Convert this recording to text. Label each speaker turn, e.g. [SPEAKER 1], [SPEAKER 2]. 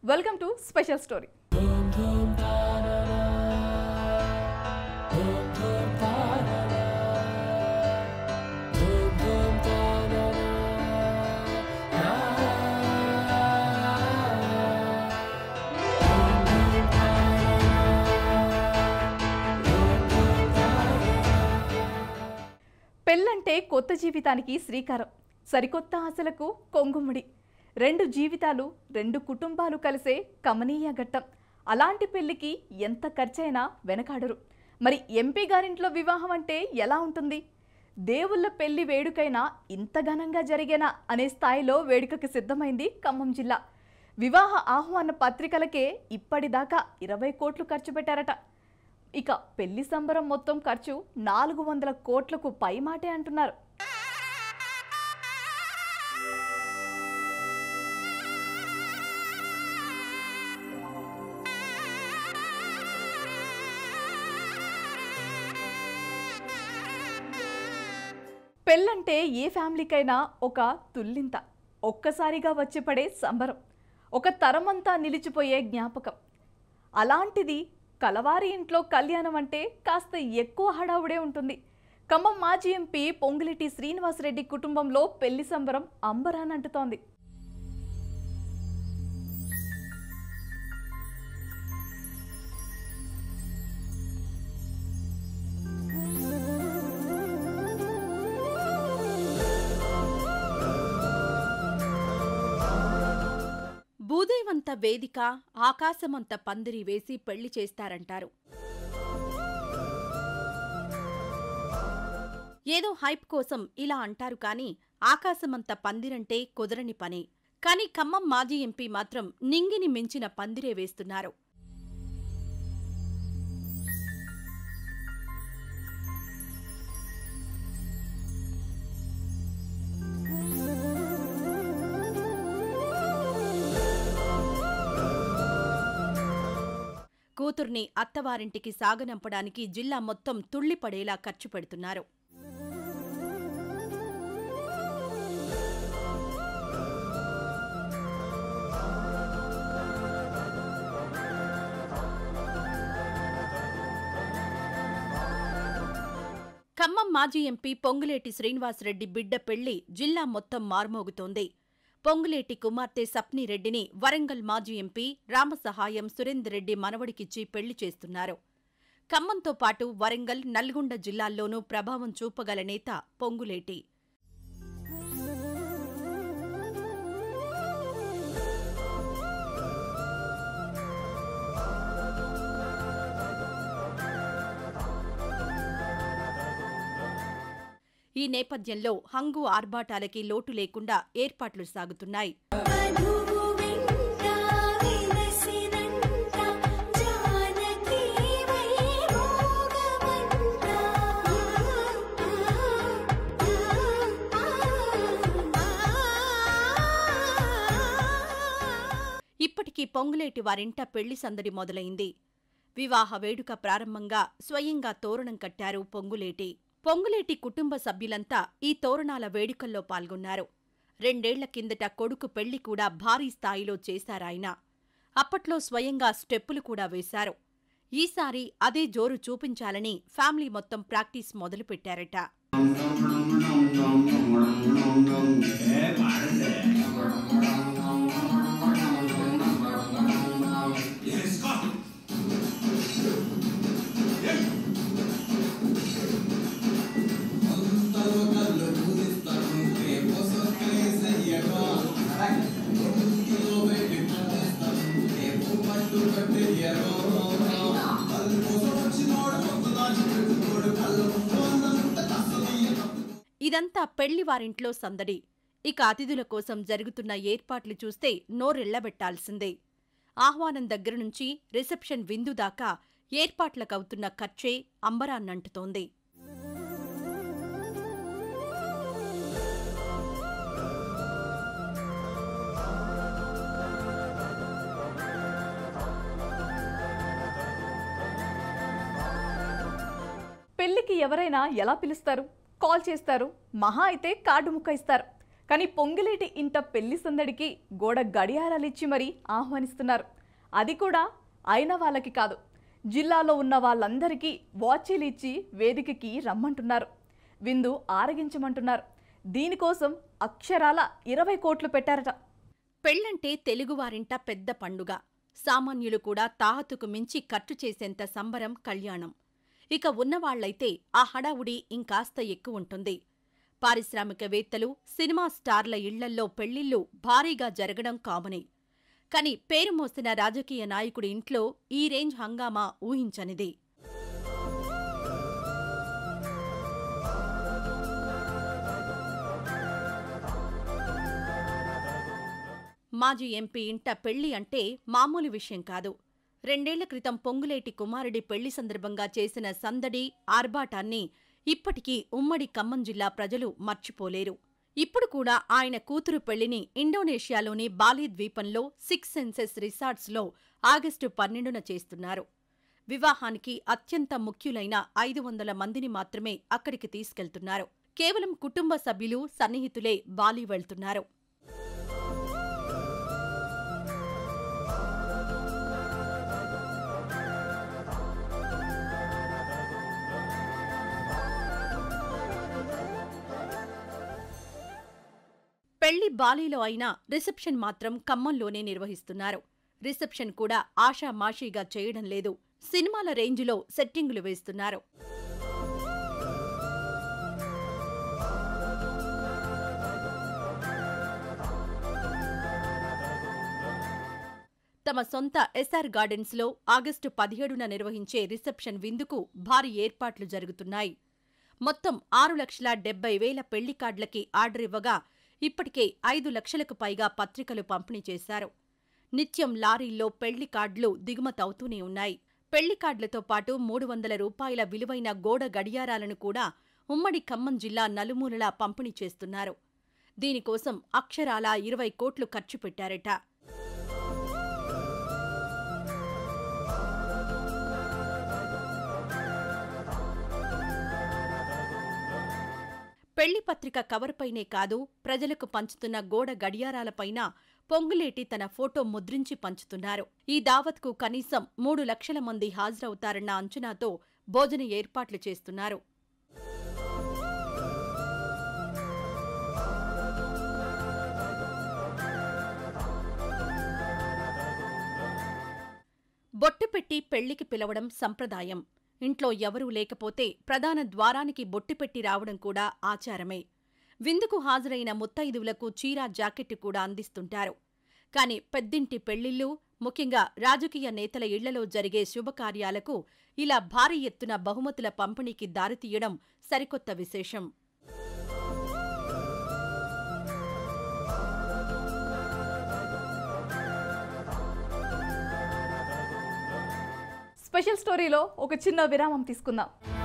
[SPEAKER 1] welcome to special story పెళ్ళంటే కొత్త జీవితానికి శ్రీకారం సరికొత్త ఆశలకు కొంగుముడి రెండు జీవితాలు రెండు కుటుంబాలు కలిసే కమనీయ ఘట్టం అలాంటి పెళ్లికి ఎంత ఖర్చైనా వెనకాడరు మరి ఎంపీ గారింట్లో వివాహం అంటే ఎలా ఉంటుంది దేవుళ్ళ పెళ్లి వేడుకైనా ఇంత ఘనంగా జరిగేనా అనే స్థాయిలో వేడుకకి సిద్ధమైంది ఖమ్మం జిల్లా వివాహ ఆహ్వాన పత్రికలకే ఇప్పటిదాకా ఇరవై కోట్లు ఖర్చు పెట్టారట ఇక పెళ్లి సంబరం మొత్తం ఖర్చు నాలుగు వందల కోట్లకు పైమాటే అంటున్నారు పెళ్ళంటే ఏ ఫ్యామిలీకైనా ఒక తుల్లింత ఒక్కసారిగా వచ్చి పడే సంబరం ఒక తరమంతా నిలిచిపోయే జ్ఞాపకం అలాంటిది కలవారి ఇంట్లో కళ్యాణం అంటే కాస్త ఎక్కువ హడావుడే ఉంటుంది ఖమ్మం మాజీ ఎంపీ పొంగులేటి శ్రీనివాసరెడ్డి కుటుంబంలో పెళ్లి సంబరం అంబరానంటుతోంది
[SPEAKER 2] భూదేవంత వేదిక ఆకాశమంత పందిరి వేసి పెళ్లి చేస్తారంటారు ఏదో హైప్ కోసం ఇలా అంటారు కాని ఆకాశమంత పందిరంటే కుదరని పని కాని ఖమ్మం మాజీ ఎంపీ మాత్రం నింగిని మించిన పందిరే వేస్తున్నారు కూతుర్ని అత్తవారింటికి సాగనంపడానికి జిల్లా మొత్తం తుళ్లిపడేలా ఖర్చు పెడుతున్నారు ఖమ్మం మాజీ ఎంపీ పొంగులేటి శ్రీనివాసరెడ్డి బిడ్డ పెళ్లి జిల్లా మొత్తం మార్మోగుతోంది పొంగులేటి కుమార్తె సప్నిరెడ్డిని వరంగల్ మాజీ ఎంపీ రామసహాయం సురేందర్ రెడ్డి మనవడికిచ్చి పెళ్లి చేస్తున్నారు ఖమ్మంతో పాటు వరంగల్ నల్గొండ జిల్లాల్లోనూ ప్రభావం చూపగల నేత పొంగులేటి ఈ నేపథ్యంలో హంగు ఆర్భాటాలకి లోటు లేకుండా ఏర్పాట్లు సాగుతున్నాయి
[SPEAKER 3] మధువు వెంట విలసినంట జానకి వైభోగమంట
[SPEAKER 2] ఇప్పటికీ పొంగులేటి వారింట పెళ్లి సందడి మొదలైంది వివాహ వేడుక ప్రారంభంగా స్వయంగా తోరణం కట్టారు పొంగులేటి పొంగులేటి కుటుంబ సభ్యులంతా ఈ తోరణాల వేడుకల్లో పాల్గొన్నారు రెండేళ్ల కిందట కొడుకు పెళ్లి కూడా భారీ స్థాయిలో చేశారాయన అప్పట్లో స్వయంగా స్టెప్పులు కూడా వేశారు ఈసారి అదే జోరు చూపించాలని ఫ్యామిలీ మొత్తం ప్రాక్టీస్ మొదలుపెట్టారట ఇదంతా పెళ్లివారింట్లో సందడి ఇక అతిథుల కోసం జరుగుతున్న ఏర్పాట్లు చూస్తే నోరెళ్లబెట్టాల్సిందే ఆహ్వానం దగ్గర నుంచి రిసెప్షన్ విందు దాకా ఏర్పాట్లకవుతున్న ఖర్చే అంబరాన్నంటుతోంది
[SPEAKER 1] పెళ్లికి ఎవరైనా ఎలా పిలుస్తారు కాల్ చేస్తారు మహా అయితే కార్డు ముక్క ఇస్తారు కానీ పొంగిలేటి ఇంట పెళ్లి సందడికి గోడ గడియారాలు ఇచ్చి మరీ ఆహ్వానిస్తున్నారు అది కూడా అయిన వాళ్ళకి కాదు జిల్లాలో ఉన్న వాళ్ళందరికీ వాచీలు ఇచ్చి వేదికకి రమ్మంటున్నారు విందు ఆరగించమంటున్నారు దీనికోసం అక్షరాల ఇరవై కోట్లు పెట్టారట
[SPEAKER 2] పెళ్లంటే తెలుగువారింట పెద్ద పండుగ సామాన్యులు కూడా తాహతుకు మించి ఖర్చు చేసేంత సంబరం కళ్యాణం ఇక ఉన్నవాళ్లైతే ఆ హడావుడి ఇంకాస్త ఎక్కువుంటుంది పారిశ్రామికవేత్తలు సినిమా స్టార్ల ఇళ్లల్లో పెళ్లిళ్లు భారీగా జరగడం కామనే కాని పేరు మోసిన రాజకీయ నాయకుడి ఇంట్లో ఈ రేంజ్ హంగామా ఊహించనిది మాజీ ఎంపీ ఇంట పెళ్లి అంటే మామూలు విషయం కాదు రెండేళ్ల క్రితం పొంగులేటి కుమారుడి పెళ్లి సందర్భంగా చేసిన సందడి ఆర్భాటాన్ని ఇప్పటికీ ఉమ్మడి ఖమ్మం జిల్లా ప్రజలు మర్చిపోలేరు ఇప్పుడు కూడా ఆయన కూతురు పెళ్లిని ఇండోనేషియాలోని బాలి ద్వీపంలో సిక్స్ సెన్సెస్ రిసార్ట్స్లో ఆగస్టు పన్నెండున చేస్తున్నారు వివాహానికి అత్యంత ముఖ్యులైన ఐదు వందల మందిని మాత్రమే అక్కడికి తీసుకెళ్తున్నారు కేవలం కుటుంబ సభ్యులు సన్నిహితులే బాలి వెళ్తున్నారు పెళ్లి బాలీలో అయినా రిసెప్షన్ మాత్రం ఖమ్మంలోనే నిర్వహిస్తున్నారు రిసెప్షన్ కూడా ఆషామాషీగా చేయడం లేదు సినిమాల రేంజ్లో సెట్టింగులు వేస్తున్నారు తమ సొంత ఎస్ఆర్ గార్డెన్స్లో ఆగస్టు పదిహేడున నిర్వహించే రిసెప్షన్ విందుకు భారీ ఏర్పాట్లు జరుగుతున్నాయి మొత్తం ఆరు లక్షల డెబ్బై వేల పెళ్లి కార్డులకి ఆర్డర్ ఇవ్వగా ఇప్పటికే ఐదు లక్షలకు పైగా పత్రికలు పంపిణీ చేశారు నిత్యం లారీల్లో పెళ్లి కార్డులు దిగుమతవుతూనే ఉన్నాయి పెళ్లి కార్డులతో పాటు మూడు వందల రూపాయల విలువైన గోడ గడియారాలను కూడా ఉమ్మడి ఖమ్మం జిల్లా నలుమూలలా పంపిణీ చేస్తున్నారు దీనికోసం అక్షరాల ఇరవై కోట్లు ఖర్చు పెట్టారట పెళ్లి పత్రిక కవర్పైనే కాదు ప్రజలకు పంచుతున్న గోడ గడియారాలపైన పొంగులేటి తన ఫోటో ముద్రించి పంచుతున్నారు ఈ దావత్కు కనీసం మూడు లక్షల మంది హాజరవుతారన్న అంచనాతో భోజన ఏర్పాట్లు చేస్తున్నారు బొట్టు పెట్టి పెళ్లికి పిలవడం సంప్రదాయం ఇంట్లో ఎవరూ లేకపోతే ప్రధాన ద్వారానికి బొట్టు పెట్టి రావడం కూడా ఆచారమే విందుకు హాజరైన ముత్తైదువులకు చీర జాకెట్టు కూడా అందిస్తుంటారు కాని పెద్దింటి పెళ్లిళ్ళు ముఖ్యంగా రాజకీయ నేతల ఇళ్లలో జరిగే శుభకార్యాలకు ఇలా భారీ ఎత్తున బహుమతుల పంపిణీకి దారితీయడం సరికొత్త విశేషం
[SPEAKER 1] స్పెషల్ స్టోరీలో ఒక చిన్న విరామం తీసుకుందాం